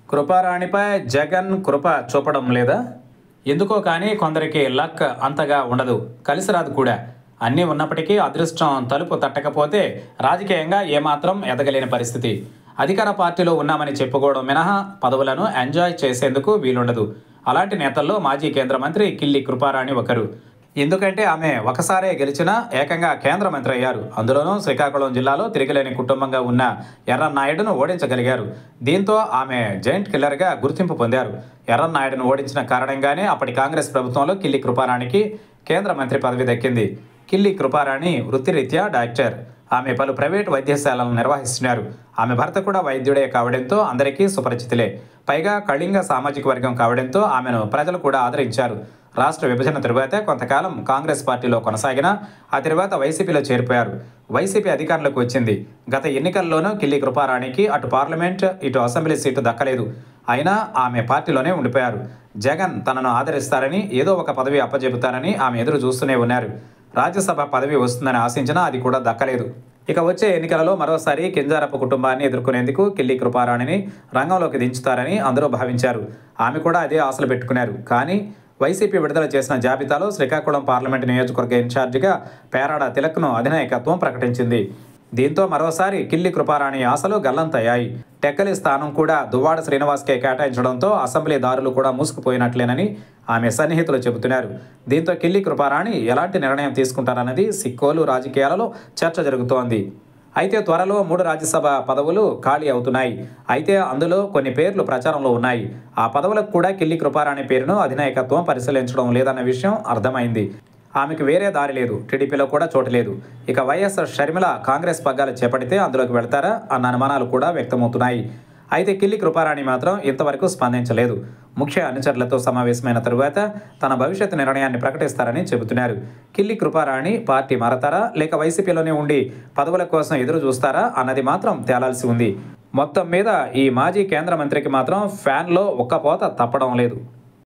కృపారాణిపై జగన్ కృప చూపడం లేదా ఎందుకో కానీ కొందరికి లక్ అంతగా ఉండదు కలిసి రాదు కూడా అన్నీ ఉన్నప్పటికీ అదృష్టం తలుపు తట్టకపోతే రాజకీయంగా ఏమాత్రం ఎదగలేని పరిస్థితి అధికార పార్టీలో ఉన్నామని చెప్పుకోవడం మినహా పదవులను ఎంజాయ్ చేసేందుకు వీలుండదు అలాంటి నేతల్లో మాజీ కేంద్ర మంత్రి కిల్లి కృపారాణి ఒకరు ఎందుకంటే ఆమె ఒకసారే గెలిచినా ఏకంగా కేంద్ర మంత్రి అయ్యారు అందులోనూ శ్రీకాకుళం జిల్లాలో తిరిగిలేని కుటుంబంగా ఉన్న ఎర్రన్నాయుడును ఓడించగలిగారు దీంతో ఆమె జైంట్ కిల్లర్గా గుర్తింపు పొందారు ఎర్రన్నాయుడును ఓడించిన కారణంగానే అప్పటి కాంగ్రెస్ ప్రభుత్వంలో కిల్లి కృపారాణికి కేంద్ర మంత్రి పదవి దక్కింది కిల్లి కృపారాణి వృత్తిరీత్యా డాక్టర్ ఆమె పలు ప్రైవేటు వైద్యశాలను నిర్వహిస్తున్నారు ఆమె భర్త కూడా వైద్యుడే కావడంతో అందరికీ సుపరిచితులే పైగా కళింగ సామాజిక వర్గం కావడంతో ఆమెను ప్రజలు కూడా ఆదరించారు రాష్ట్ర విభజన తరువాత కొంతకాలం కాంగ్రెస్ పార్టీలో కొనసాగిన ఆ తర్వాత వైసీపీలో చేరిపోయారు వైసీపీ అధికారంలోకి వచ్చింది గత ఎన్నికల్లోనూ కిల్లి కృపారాణికి అటు పార్లమెంట్ ఇటు అసెంబ్లీ సీటు దక్కలేదు అయినా ఆమె పార్టీలోనే ఉండిపోయారు జగన్ తనను ఆదరిస్తారని ఏదో ఒక పదవి అప్పజెబుతారని ఆమె ఎదురు చూస్తూనే ఉన్నారు రాజ్యసభ పదవి వస్తుందని ఆశించినా అది కూడా దక్కలేదు ఇక వచ్చే ఎన్నికలలో మరోసారి కింజారపు కుటుంబాన్ని ఎదుర్కొనేందుకు కిల్లి కృపారాణిని రంగంలోకి దించుతారని అందరూ భావించారు ఆమె కూడా అదే ఆశలు పెట్టుకున్నారు కానీ వైసీపీ విడుదల చేసిన జాబితాలో శ్రీకాకుళం పార్లమెంటు నియోజకవర్గ ఇన్ఛార్జిగా పేరాడ తిలక్ను అధినాయకత్వం ప్రకటించింది దీంతో మరోసారి కిల్లి కృపారాణి ఆశలు గల్లంతయ్యాయి టెక్కలి స్థానం కూడా దువ్వాడ శ్రీనివాస్కే కేటాయించడంతో అసెంబ్లీ దారులు కూడా మూసుకుపోయినట్లేనని ఆమె సన్నిహితులు చెబుతున్నారు దీంతో కిల్లి కృపారాణి ఎలాంటి నిర్ణయం తీసుకుంటారన్నది సిక్కోలు రాజకీయాలలో చర్చ జరుగుతోంది అయితే త్వరలో మూడు రాజ్యసభ పదవులు ఖాళీ అవుతున్నాయి అయితే అందులో కొన్ని పేర్లు ప్రచారంలో ఉన్నాయి ఆ పదవులకు కూడా కిల్లి కృపారాణి పేరును అధినాయకత్వం పరిశీలించడం లేదన్న విషయం అర్థమైంది ఆమెకు వేరే దారి లేదు టీడీపీలో కూడా చోటు లేదు ఇక వైఎస్ షర్మిల కాంగ్రెస్ పగ్గాలు చేపడితే అందులోకి వెళ్తారా అన్న అనుమానాలు కూడా వ్యక్తమవుతున్నాయి అయితే కిల్లి కృపారాణి మాత్రం ఇంతవరకు స్పందించలేదు ముఖ్య అనుచరులతో సమావేశమైన తరువాత తన భవిష్యత్ నిర్ణయాన్ని ప్రకటిస్తారని చెబుతున్నారు కిల్లి కృపారాణి పార్టీ మారతారా లేక వైసీపీలోనే ఉండి పదవుల కోసం ఎదురు చూస్తారా అన్నది మాత్రం తేలాల్సి ఉంది మొత్తం మీద ఈ మాజీ కేంద్ర మంత్రికి మాత్రం ఫ్యాన్లో ఒక్క పోత తప్పడం లేదు